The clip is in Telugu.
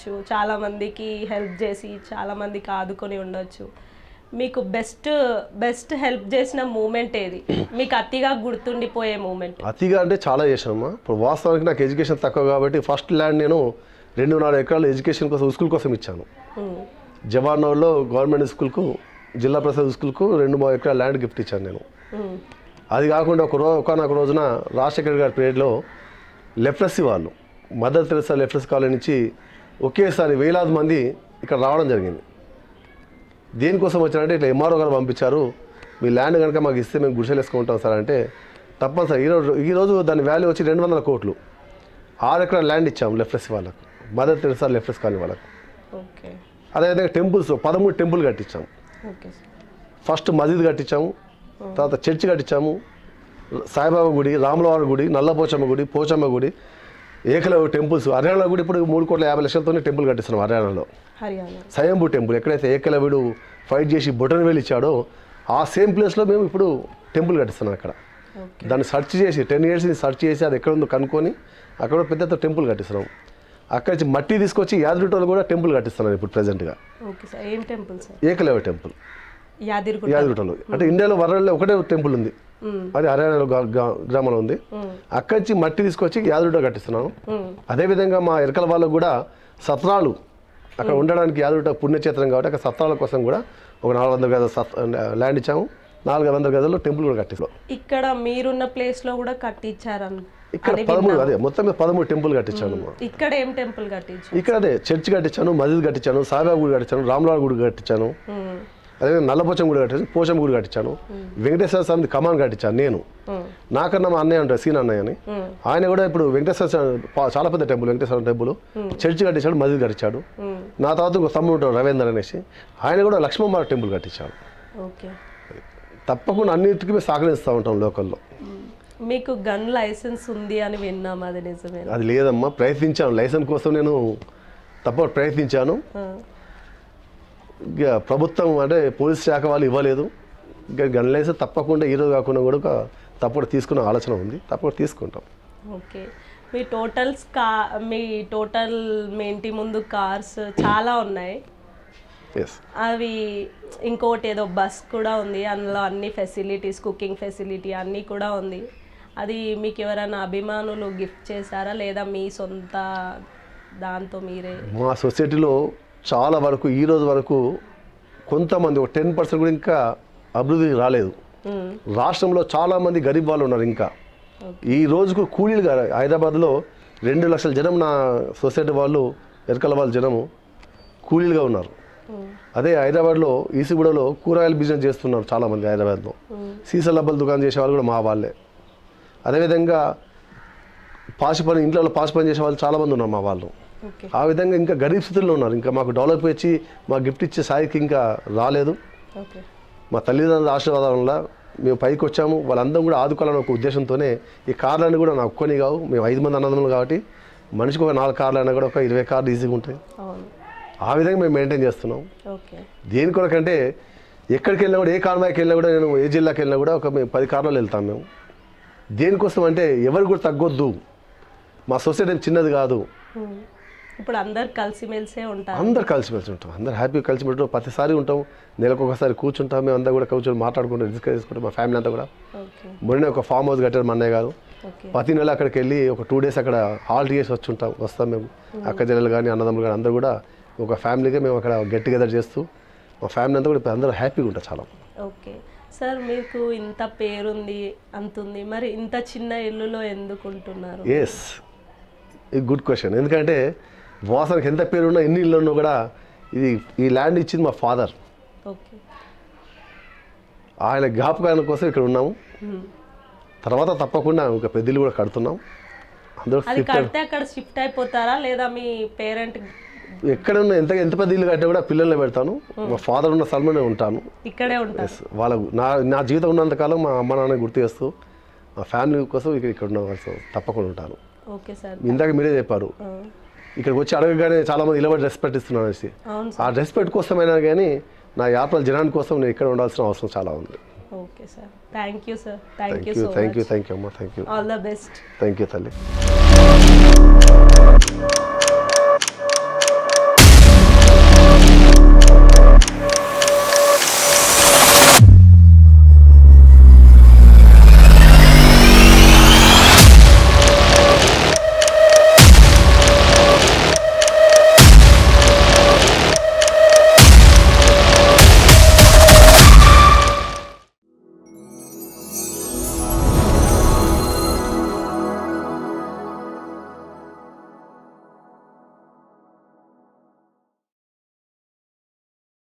ఉండొచ్చు చాలా మందికి హెల్ప్ చేసి చాలా మందికి ఆదుకొని ఉండొచ్చు మీకు బెస్ట్ బెస్ట్ హెల్ప్ చేసిన మూమెంట్ ఏది మీకు అతిగా గుర్తుండిపోయే మూమెంట్ అతిగా అంటే చాలా చేశానమ్మా ఇప్పుడు వాస్తవానికి నాకు ఎడ్యుకేషన్ తక్కువ కాబట్టి ఫస్ట్ ల్యాండ్ నేను రెండున్నర ఎకరాలు ఎడ్యుకేషన్ కోసం స్కూల్ కోసం ఇచ్చాను జవాన్లో గవర్నమెంట్ స్కూల్కు జిల్లా పరిషత్ స్కూల్కు రెండు మూడు ఎకరాల ల్యాండ్ గిఫ్ట్ ఇచ్చాను నేను అది కాకుండా ఒక రోజు ఒకనొక రోజున రాజశేఖర్ గారి పీరియడ్లో లెఫ్రసీ వాళ్ళు మదర్ తెరసా లెఫ్రసీ కాలనీ నుంచి ఒకేసారి వేలాది మంది ఇక్కడ రావడం జరిగింది దేనికోసం వచ్చారంటే ఇట్లా ఎంఆర్ఓ గారు పంపించారు మీ ల్యాండ్ కనుక మాకు ఇస్తే మేము గుడిసెలు వేసుకుంటాం సార్ అంటే తప్పనిసరి ఈరోజు ఈరోజు దాని వాల్యూ వచ్చి రెండు వందల కోట్లు ఆరు ఎకరాల ల్యాండ్ ఇచ్చాం లెఫ్రసీ వాళ్ళకు మదర్ తెరసా లెఫ్రసీ కాలనీ వాళ్ళకు ఓకే అదేవిధంగా టెంపుల్స్ పదమూడు టెంపుల్ కట్టించాం ఓకే సార్ ఫస్ట్ మసీద్ కట్టించాము తర్వాత చర్చి కట్టించాము సాయిబాబా గుడి రాములవారి గుడి నల్లపోచమ్మ గుడి పోచమ్మ గుడి ఏకలవ్య టెంపుల్స్ హర్యానా గుడి ఇప్పుడు మూడు కోట్ల యాభై లక్షలతోనే టెంపుల్ కట్టిస్తున్నాం హర్యానాలో హర్యానా స్వయంభూ టెంపుల్ ఎక్కడైతే ఏకలవ్యుడు ఫైట్ చేసి బొటన్ వేలు ఇచ్చాడో ఆ సేమ్ ప్లేస్లో మేము ఇప్పుడు టెంపుల్ కట్టిస్తున్నాం అక్కడ ఓకే దాన్ని సెర్చ్ చేసి టెన్ ఇయర్స్ సెర్చ్ చేసి అది ఎక్కడ ఉందో కనుక్కొని అక్కడ పెద్ద టెంపుల్ కట్టిస్తున్నాం అక్కడి నుంచి మట్టి తీసుకొచ్చి యాదగిరిటోలు కూడా టెంపుల్ కట్టిస్తున్నాం ఇప్పుడు ప్రజెంట్గా ఓకే సార్ ఏం temple sir Ekalavya temple Yadagirigutta యాదగిరిగుట్టలో అంటే ఇండియాలో వరల్డ్లో ఒకటే టెంపుల్ ఉంది మ్మ్. అది హర్యానాలో గా- గా- గ్రామంలో ఉంది అక్కడి నుంచి మట్టి తీసుకొచ్చి యాదగిరిగుట్ట కట్టిస్తున్నాను మ్మ్. అదేవిధంగా మా ఎరకల వాళ్ళకు కూడా సత్రాలు అక్కడ ఉండడానికి యాదగిరిగుట్ట పుణ్యక్షేత్రం కాబట్టి అక్కడ సత్రాల కోసం కూడా ఒక నాలుగు వందల గదుల సత్ ల్యాండ్ ఇచ్చాము నాలుగు వందల గదుల్లో టెంపుల్ కూడా కట్టిస్తాం ఇక్కడ మీరున్న ప్లేస్ లో కూడా కట్టించారని ఇక్కడ పదమూడు అదే మొత్తం మీద పదమూడు టెంపుల్ కట్టించాను అమ్మా. ఇక్కడ ఏం టెంపుల్ కట్టించు ఇక్కడ అదే చర్చ్ కట్టించాను మసీద్ కట్టించాను సాయిబాబా గుడి కట్టించాను రామలాల్ గుడి కట్టించాను మ్మ్. అదే నల్లపోచం గుడి కట్టించాను పోచం గుడి కట్టించాను వెంకటేశ్వర స్వామి కమాన్ కట్టించాను నేను మ్మ్. నాకన్నా మా అన్నయ్య ఉంటాడు సీన్ అన్నయ్య అని మ్మ్. ఆయన కూడా ఇప్పుడు వెంకటేశ్వర స్వామి పా- చాలా పెద్ద టెంపుల్ వెంకటేశ్వర టెంపుల్ చర్చ్ కట్టించాడు మసీద్ కట్టించాడు మ్మ్. నా తర్వాత ఇంకో తమ్ముడు ఉంటాడు రవీందర్ అనేసి ఆయన కూడా లక్ష్మమ్మ టెంపుల్ కట్టించాడు ఓకే తప్పకుండా అన్నిటికీ మేము సహకరిస్తూ ఉంటాం లోకల్లో మీకు గన్ లైసెన్స్ ఉంది అని విన్నాం అది నిజమే అది లేదమ్మా ప్రయత్నించాను లైసెన్స్ కోసం నేను తప్ప ప్రయత్నించాను ఇక ప్రభుత్వం అంటే పోలీస్ శాఖ వాళ్ళు ఇవ్వలేదు ఇక గన్ లైసెన్స్ తప్పకుండా ఈరోజు కాకుండా కూడా ఒక తప్పకుండా తీసుకునే ఆలోచన ఉంది తప్పకుండా తీసుకుంటాం ఓకే మీ టోటల్స్ కా మీ టోటల్ మీ ఇంటి ముందు కార్స్ చాలా ఉన్నాయి ఎస్ అవి ఇంకోటి ఏదో బస్ కూడా ఉంది అందులో అన్ని ఫెసిలిటీస్ కుకింగ్ ఫెసిలిటీ అన్నీ కూడా ఉంది అది మీకు ఎవరైనా అభిమానులు గిఫ్ట్ చేశారా లేదా మీ సొంత దాంతో మీరే మా సొసైటీలో చాలా వరకు ఈ రోజు వరకు కొంతమంది ఒక టెన్ పర్సెంట్ కూడా ఇంకా అభివృద్ధి రాలేదు మ్మ్. రాష్ట్రంలో చాలామంది గరీబ్ వాళ్ళు ఉన్నారు ఇంకా ఈ రోజుకు కూలీలుగా హైదరాబాద్లో రెండు లక్షల జనం నా సొసైటీ వాళ్ళు ఎరకల వాళ్ళ జనము కూలీలుగా ఉన్నారు మ్మ్. అదే హైదరాబాద్లో ఈసిగూడలో కూరగాయల బిజినెస్ చేస్తున్నారు చాలామంది హైదరాబాద్లో సీసా లబ్బల దుకాణం చేసే వాళ్ళు కూడా మా వాళ్ళే అదేవిధంగా పాసి పని ఇంట్లో పాసి పని చేసే వాళ్ళు చాలామంది ఉన్నారు మా వాళ్ళు ఓకే ఆ విధంగా ఇంకా గరీబ్ స్థితిలో ఉన్నారు ఇంకా మాకు డెవలప్ వచ్చి మా గిఫ్ట్ ఇచ్చే స్థాయికి ఇంకా రాలేదు ఓకే మా తల్లిదండ్రుల ఆశీర్వాదం వల్ల మేము పైకి వచ్చాము వాళ్ళందరం కూడా ఆదుకోవాలని ఒక ఉద్దేశంతోనే ఈ కార్లన్నీ కూడా నా ఒక్కని కావు మేము ఐదు మంది అన్నదమ్ములు కాబట్టి మనిషికి ఒక నాలుగు కార్లు అయినా కూడా ఒక ఇరవై కార్లు ఈజీగా ఉంటాయి అవును ఆ విధంగా మేము మెయింటైన్ చేస్తున్నాం ఓకే దేని కొరకంటే ఎక్కడికి వెళ్ళినా కూడా ఏ కాన్వాయ్కి వెళ్ళినా కూడా నేను ఏ జిల్లాకి వెళ్ళినా కూడా ఒక మేము పది కార్లలో వెళ్తాం మేము దేనికోసం అంటే ఎవరు కూడా తగ్గొద్దు మా సొసైటీ చిన్నది కాదు మ్మ్. ఇప్పుడు అందరు కలిసిమెలిసే ఉంటారు అందరు కలిసిమెలిసి ఉంటాం అందరు హ్యాపీగా కలిసి ఉంటాం ప్రతిసారి ఉంటాం నెలకు ఒకసారి కూర్చుంటాం మేము అందరూ కూడా కూర్చొని మాట్లాడుకుంటాం డిస్కస్ చేసుకుంటాం మా ఫ్యామిలీ అంతా కూడా ఓకే మొన్న ఒక ఫామ్ హౌస్ కట్టారు మా అన్నయ్య గారు ఓకే ప్రతి నెల అక్కడికి వెళ్ళి ఒక టూ డేస్ అక్కడ హాల్ట్ చేసి వచ్చి ఉంటాం వస్తాం మేము అక్క చెల్లెలు కానీ అన్నదమ్ములు కానీ అందరూ కూడా ఒక ఫ్యామిలీగా మేము అక్కడ గెట్ టుగెదర్ చేస్తూ మా ఫ్యామిలీ అంతా కూడా ఇప్పుడు అందరూ హ్యాపీగా ఉంటారు చాలా ఓకే సార్ మీకు ఇంత పేరుంది అంతుంది మరి ఇంత చిన్న ఇల్లులో ఎందుకు ఉంటున్నారు ఎస్ ఇది గుడ్ క్వశ్చన్ ఎందుకంటే వాసనకి ఎంత పేరు ఉన్నా ఎన్ని ఇళ్ళు ఉన్నా కూడా ఇది ఈ ల్యాండ్ ఇచ్చింది మా ఫాదర్ ఓకే ఆయన జ్ఞాపకాల కోసం ఇక్కడ ఉన్నాము మ్మ్. తర్వాత తప్పకుండా ఒక పెద్ద ఇల్లు కూడా కడుతున్నాం అందరూ అది కడితే అక్కడ షిఫ్ట్ అయిపోతారా లేదా మీ పేరెంట్ ఎక్కడ ఉన్న ఎంత ఎంత పెద్ద ఇల్లు కట్టినా కూడా పిల్లల్ని పెడతాను మా ఫాదర్ ఉన్న స్థలంలోనే ఉంటాను ఇక్కడే ఉంటారు ఎస్ వాళ్ళకు నా నా జీవితం ఉన్నంతకాలం మా అమ్మ నాన్న గుర్తు చేస్తూ మా ఫ్యామిలీ కోసం ఇక్కడ ఇక్కడ ఉన్న వాళ్ళతో తప్పకుండా ఉంటాను ఓకే సార్ ఇందాక మీరే చెప్పారు ఆ, ఇక్కడికి వచ్చి అడగగానే చాలామంది ఇలబడి రెస్పెక్ట్ ఇస్తున్నాను అనేసి అవును ఆ రెస్పెక్ట్ కోసమైనా కానీ నా యాత్రల జనాని కోసం నేను ఇక్కడ ఉండాల్సిన అవసరం చాలా ఉంది okay sir thank you sir thank thank you you so thank you much thank you అమ్మా thank you all the best thank you తల్లి